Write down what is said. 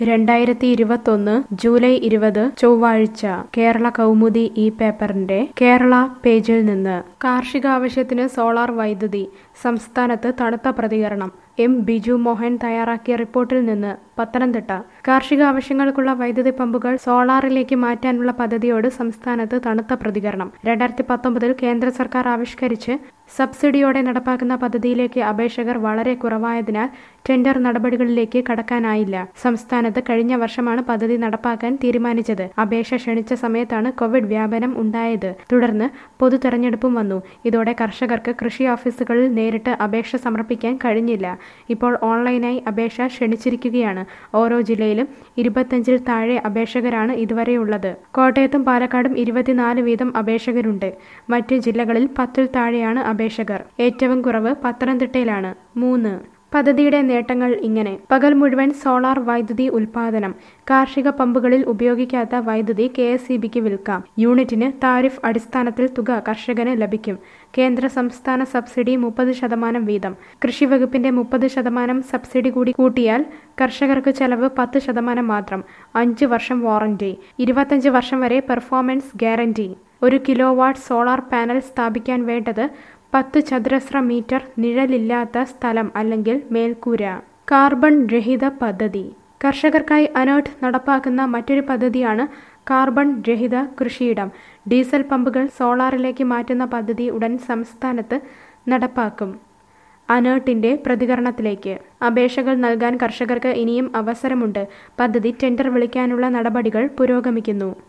രണ്ടായിരത്തി ഇരുപത്തൊന്ന് ജൂലൈ ഇരുപത് ചൊവ്വാഴ്ച കേരള കൗമുദി ഈ പേപ്പറിന്റെ കേരള പേജിൽ നിന്ന് കാർഷിക ആവശ്യത്തിന് സോളാർ വൈദ്യുതി സംസ്ഥാനത്ത് തണുത്ത പ്രതികരണം എം ബിജു മോഹൻ തയ്യാറാക്കിയ റിപ്പോർട്ടിൽ നിന്ന് പത്തനംതിട്ട കാർഷിക ആവശ്യങ്ങൾക്കുള്ള വൈദ്യുതി പമ്പുകൾ സോളാറിലേക്ക് മാറ്റാനുള്ള പദ്ധതിയോട് സംസ്ഥാനത്ത് തണുത്ത പ്രതികരണം രണ്ടായിരത്തി പത്തൊമ്പതിൽ കേന്ദ്ര സർക്കാർ ആവിഷ്കരിച്ച് സബ്സിഡിയോടെ നടപ്പാക്കുന്ന പദ്ധതിയിലേക്ക് അപേക്ഷകർ വളരെ കുറവായതിനാൽ ടെൻഡർ നടപടികളിലേക്ക് കടക്കാനായില്ല സംസ്ഥാനത്ത് കഴിഞ്ഞ വർഷമാണ് പദ്ധതി നടപ്പാക്കാൻ തീരുമാനിച്ചത് അപേക്ഷ ക്ഷണിച്ച സമയത്താണ് കോവിഡ് വ്യാപനം ഉണ്ടായത് തുടർന്ന് പൊതു തെരഞ്ഞെടുപ്പും വന്നു ഇതോടെ കർഷകർക്ക് കൃഷി ഓഫീസുകളിൽ നേരിട്ട് അപേക്ഷ സമർപ്പിക്കാൻ കഴിഞ്ഞില്ല ഇപ്പോൾ ഓൺലൈനായി അപേക്ഷ ക്ഷണിച്ചിരിക്കുകയാണ് ഓരോ ജില്ലയിലും ഇരുപത്തഞ്ചിൽ താഴെ അപേക്ഷകരാണ് ഇതുവരെയുള്ളത് കോട്ടയത്തും പാലക്കാടും ഇരുപത്തിനാല് വീതം അപേക്ഷകരുണ്ട് മറ്റ് ജില്ലകളിൽ പത്തിൽ താഴെയാണ് അപേക്ഷകർ ഏറ്റവും കുറവ് പത്തനംതിട്ടയിലാണ് മൂന്ന് പദ്ധതിയുടെ നേട്ടങ്ങൾ ഇങ്ങനെ പകൽ മുഴുവൻ സോളാർ വൈദ്യുതി ഉൽപാദനം കാർഷിക പമ്പുകളിൽ ഉപയോഗിക്കാത്ത വൈദ്യുതി കെ എസ് ഇ ബിക്ക് വിൽക്കാം യൂണിറ്റിന് താരിഫ് അടിസ്ഥാനത്തിൽ തുക കർഷകന് ലഭിക്കും കേന്ദ്ര സംസ്ഥാന സബ്സിഡി മുപ്പത് ശതമാനം വീതം കൃഷി വകുപ്പിന്റെ മുപ്പത് ശതമാനം സബ്സിഡി കൂടി കൂട്ടിയാൽ കർഷകർക്ക് ചെലവ് പത്ത് ശതമാനം മാത്രം അഞ്ച് വർഷം വാറന്റി ഇരുപത്തഞ്ച് വർഷം വരെ പെർഫോമൻസ് ഗ്യാരണ്ടി ഒരു കിലോ വാട്ട് സോളാർ പാനൽ സ്ഥാപിക്കാൻ വേണ്ടത് പത്ത് ചതുരശ്ര മീറ്റർ നിഴലില്ലാത്ത സ്ഥലം അല്ലെങ്കിൽ മേൽക്കൂര കാർബൺ രഹിത പദ്ധതി കർഷകർക്കായി അനേർട്ട് നടപ്പാക്കുന്ന മറ്റൊരു പദ്ധതിയാണ് കാർബൺ രഹിത കൃഷിയിടം ഡീസൽ പമ്പുകൾ സോളാറിലേക്ക് മാറ്റുന്ന പദ്ധതി ഉടൻ സംസ്ഥാനത്ത് നടപ്പാക്കും അനേർട്ടിന്റെ പ്രതികരണത്തിലേക്ക് അപേക്ഷകൾ നൽകാൻ കർഷകർക്ക് ഇനിയും അവസരമുണ്ട് പദ്ധതി ടെൻഡർ വിളിക്കാനുള്ള നടപടികൾ പുരോഗമിക്കുന്നു